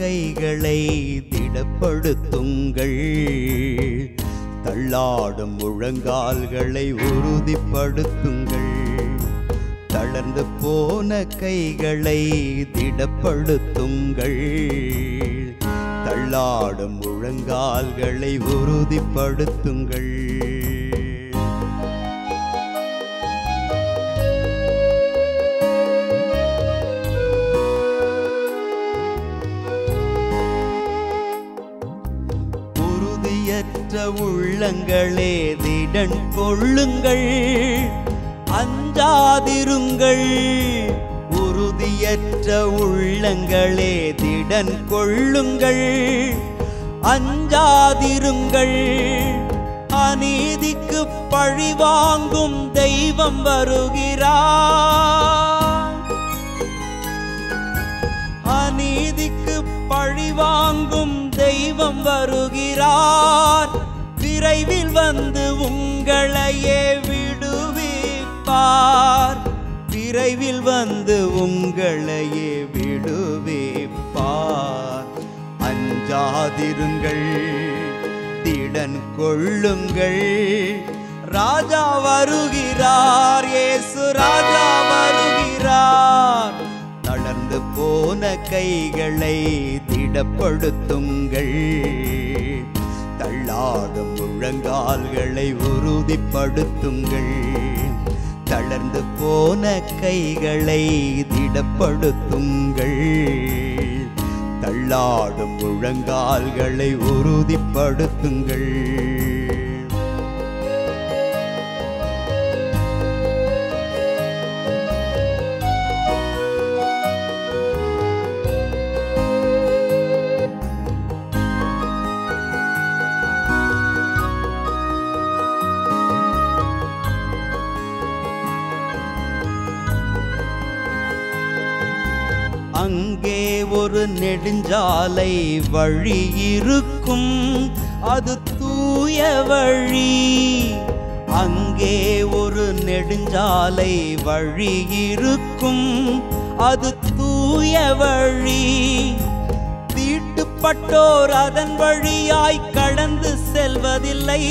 கைகளை திடப்படுத்துங்கள் தள்ளாடும் முழங்கால்களை உறுதிப்படுத்துங்கள் தளர்ந்து போன கைகளை திடப்படுத்துங்கள் தள்ளாடும் முழங்கால்களை உறுதிப்படுத்துங்கள் உறுதியற்ற உள்ளங்களே திடன் கொள்ளுங்கள் அஞ்சாதிருங்கள் உறுதியற்ற உள்ளங்களே திடன் கொள்ளுங்கள் அஞ்சாதிருங்கள் அநீதிக்கு பழிவாங்கும் தெய்வம் வருகிறார் அநீதிக்கு பழிவாங்கும் தெய்வம் வருகிறார் விரைவில் வந்து உங்களையே விடுவிப்பார் விரைவில் வந்து உங்களையே விடுவிப்பார் அஞ்சாதிருங்கள் திடன் கொள்ளுங்கள் ராஜா வருகிறார் இயேசு ராஜா வருகிறார் தளர்ந்து போன கைகளை திடப்படுத்துங்கள் தள்ளாடும் முழங்கால்களை உறுதிப்படுத்துங்கள் தளர்ந்து போன கைகளை திடப்படுத்துங்கள் தள்ளாடும் முழங்கால்களை உறுதிப்படுத்துங்கள் அங்கே ஒரு நெடுஞ்சாலை வழி இருக்கும் அது தூய வழி அங்கே ஒரு நெடுஞ்சாலை வழி இருக்கும் அது தூய வழி தீட்டுப்பட்டோர் அதன் வழியாய் கடந்து செல்வதில்லை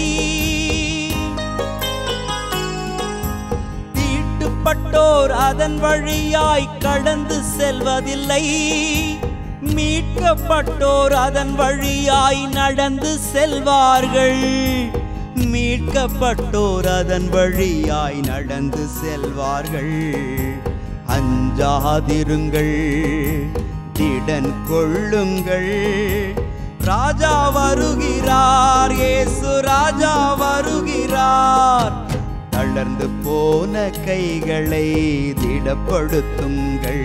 தீட்டுப்பட்டோர் அதன் வழியாய் கடந்து செல்வதில்லை மீட்கப்பட்டோர் அதன் வழியாய் நடந்து செல்வார்கள் மீட்கப்பட்டோர் அதன் வழியாய் நடந்து செல்வார்கள் அஞ்சாதிருங்கள் திடன் கொள்ளுங்கள் ராஜா வருகிறார் இயேசு ராஜா வருகிறார் தளர்ந்து போன கைகளை திடப்படுத்துங்கள்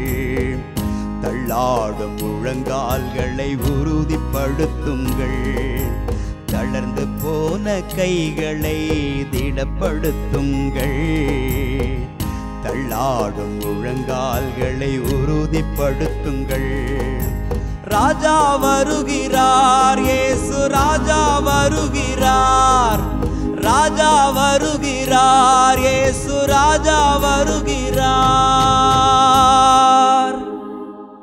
தள்ளாடும் முழங்கால்களை உறுதிப்படுத்துங்கள் தளர்ந்து போன கைகளை திடப்படுத்துங்கள் தள்ளாடும் முழங்கால்களை உறுதிப்படுத்துங்கள் ராஜா வருகிறார் இயேசு ராஜா வருகிறார் ராஜா வருகிறார் இயேசு ராஜா வருகிறார்